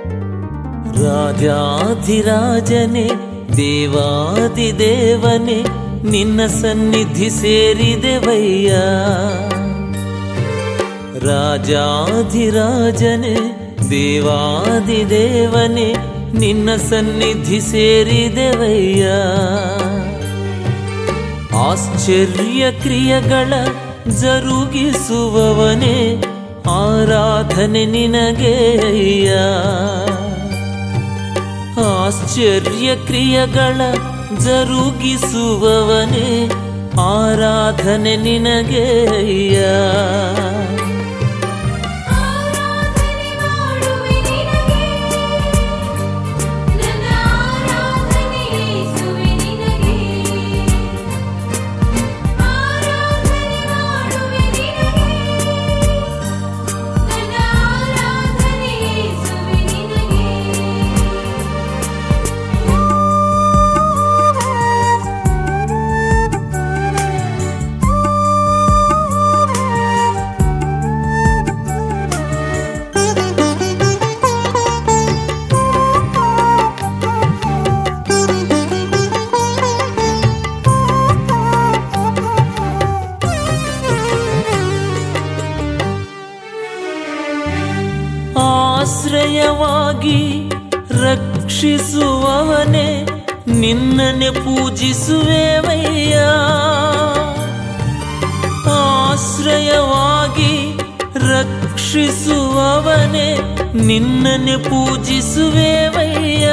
ರಾಜಾಧಿರಾಜನೇ ದೇವಾದಿದೇವನೇ ನಿನ್ನ ಸನ್ನಿಧಿ ಸೇರಿದೆವಯ್ಯ ರಾಜಾಧಿರಾಜನೇ ದೇವಾದಿದೇವನೇ ನಿನ್ನ ಸನ್ನಿಧಿ ಸೇರಿದೆವಯ್ಯ ಆಶ್ಚರ್ಯ ಕ್ರಿಯೆಗಳ ಜರುಗಿಸುವವನೇ ಆರಾಧನೆ ನಿನಗೆ ಅಯ್ಯ ಆಶ್ಚರ್ಯ ಕ್ರಿಯೆಗಳ ಜರುಗಿಸುವವನೇ ಆರಾಧನೆ ನಿನಗೆ ಅಯ್ಯ ಆರಾಧನೆ ಮಾಡುವೆ ನಿನಗೆ ನನ್ನ ಆರಾಧನೆ ಯೇಸುವೆ ನಿನಗೆ ಆರಾಧನೆ ಮಾಡುವೆ ನಿನಗೆ ನನ್ನ ಆರಾಧನೆ ಯೇಸುವೆ ನಿನಗೆ ಆಶ್ರಯವಾಗಿ ರಕ್ಷಿಸುವವನೇ ನಿನ್ನನೆ ಪೂಜಿಸುವೆವಯ್ಯ ಆಶ್ರಯವಾಗಿ ರಕ್ಷಿಸುವವನೇ ನಿನ್ನನೆ ಪೂಜಿಸುವೆವಯ್ಯ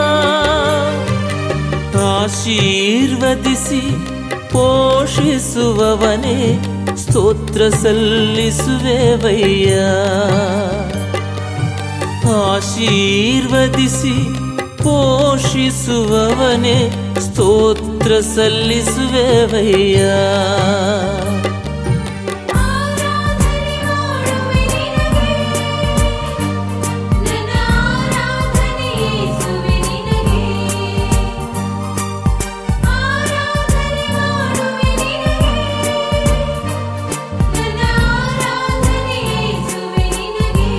ಆಶೀರ್ವದಿಸಿ ಪೋಷಿಸುವವನೇ ಸ್ತೋತ್ರ ಸಲ್ಲಿಸುವೆವಯ್ಯ ಆಶೀರ್ವದಿಸಿ ಪೋಷಿಸುವವನೇ ಸ್ತೋತ್ರ ಸಲ್ಲಿಸುವೆವಯ್ಯ ಆರಾಧನೆ ಮಾಡುವೆ ನಿನಗೆ ನನ್ನ ಆರಾಧನೆ ಯೇಸುವೆ ನಿನಗೆ ಆರಾಧನೆ ಮಾಡುವೆ ನಿನಗೆ ನನ್ನ ಆರಾಧನೆ ಯೇಸುವೆ ನಿನಗೆ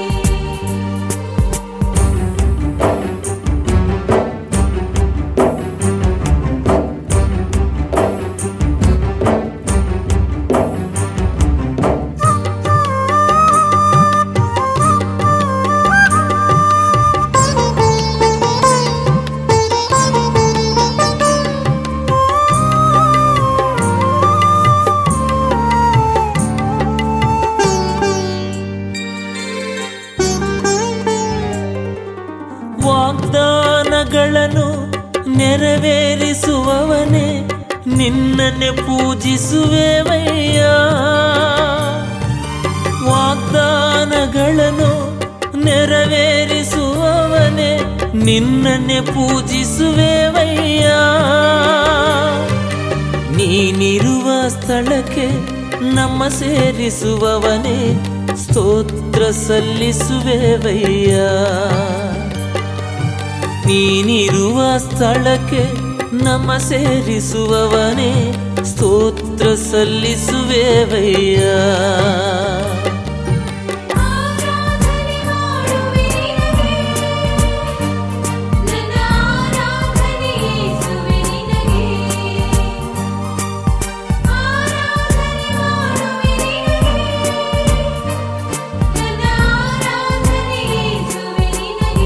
ವಾಗ್ದಾನಗಳನ್ನು ನೆರವೇರಿಸುವವನೇ ನಿನ್ನನ್ನೇ ಪೂಜಿಸುವೆವಯ್ಯ ವಾಗ್ದಾನಗಳನ್ನು ನೆರವೇರಿಸುವವನೇ ನಿನ್ನನ್ನೇ ಪೂಜಿಸುವೆವಯ್ಯ ನೀನಿರುವ ಸ್ಥಳಕ್ಕೆ ನಮ್ಮ ಸೇರಿಸುವವನೇ ಸ್ತೋತ್ರ ಸಲ್ಲಿಸುವೆವಯ್ಯ ನೀನಿರುವ ಸ್ಥಳಕ್ಕೆ ನಮ್ಮ ಸೇರಿಸುವವನೇ ಸ್ತೋತ್ರ ಸಲ್ಲಿಸುವೆವಯ್ಯ ಆರಾಧನೆ ಮಾಡುವೆ ನಿನಗೆ ನನ್ನ ಆರಾಧನೆ ಯೇಸುವೆ ನಿನಗೆ ಆರಾಧನೆ ಮಾಡುವೆ ನಿನಗೆ ನನ್ನ ಆರಾಧನೆ ಯೇಸುವೆ ನಿನಗೆ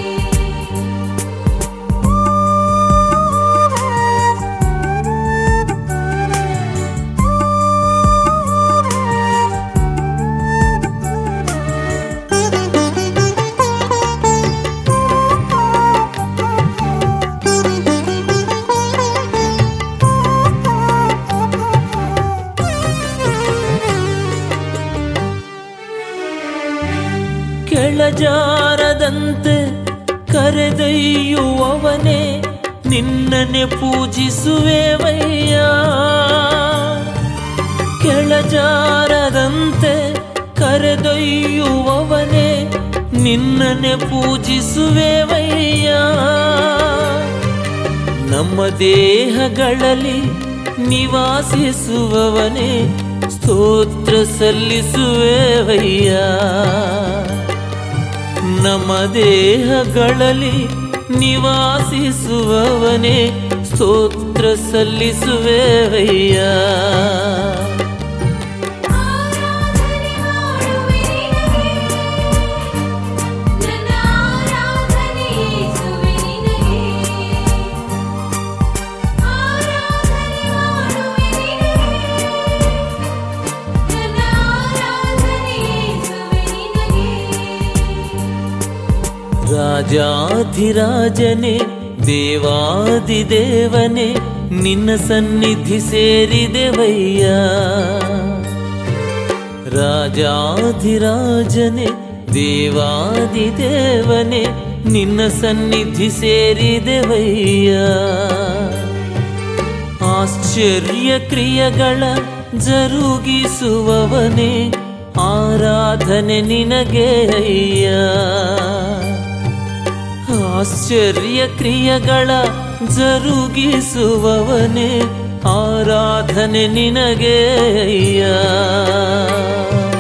ಕೆಳಜಾರದಂತೆ ಕರೆದೊಯ್ಯುವವನೇ ನಿನ್ನನೆ ಪೂಜಿಸುವೆವಯ್ಯ ಕೆಳಜಾರದಂತೆ ಕರೆದೊಯ್ಯುವವನೇ ನಿನ್ನನೆ ಪೂಜಿಸುವೆವಯ್ಯ ನಮ್ಮ ದೇಹಗಳಲ್ಲಿ ನಿವಾಸಿಸುವವನೇ ಸ್ತೋತ್ರ ಸಲ್ಲಿಸುವೆವಯ್ಯ ನಮ್ಮ ದೇಹಗಳಲ್ಲಿ ನಿವಾಸಿಸುವವನೇ ಸ್ತೋತ್ರ ಸಲ್ಲಿಸುವೆವಯ್ಯ ಆರಾಧನೆ ಮಾಡುವೆ ನಿನಗೆ ನನ್ನ ಆರಾಧನೆ ಯೇಸುವೆ ನಿನಗೆ ಆರಾಧನೆ ಮಾಡುವೆ ನಿನಗೆ ನನ್ನ ಆರಾಧನೆ ಯೇಸುವೆ ನಿನಗೆ ರಾಜಾಧಿರಾಜನೇ ದೇವಾದಿದೇವನೇ ನಿನ್ನ ಸನ್ನಿಧಿ ಸೇರಿದೆವಯ್ಯ ರಾಜಾಧಿರಾಜನೇ ದೇವಾದಿದೇವನೇ ನಿನ್ನ ಸನ್ನಿಧಿ ಸೇರಿದೆವಯ್ಯ ಆಶ್ಚರ್ಯ ಕ್ರಿಯೆಗಳ ಜರುಗಿಸುವವನೇ ಆರಾಧನೆ ನಿನಗೆ ಅಯ್ಯ ಆಶ್ಚರ್ಯ ಕ್ರಿಯೆಗಳ ಜರುಗಿಸುವವನೇ ಆರಾಧನೆ ನಿನಗೆ ಅಯ್ಯ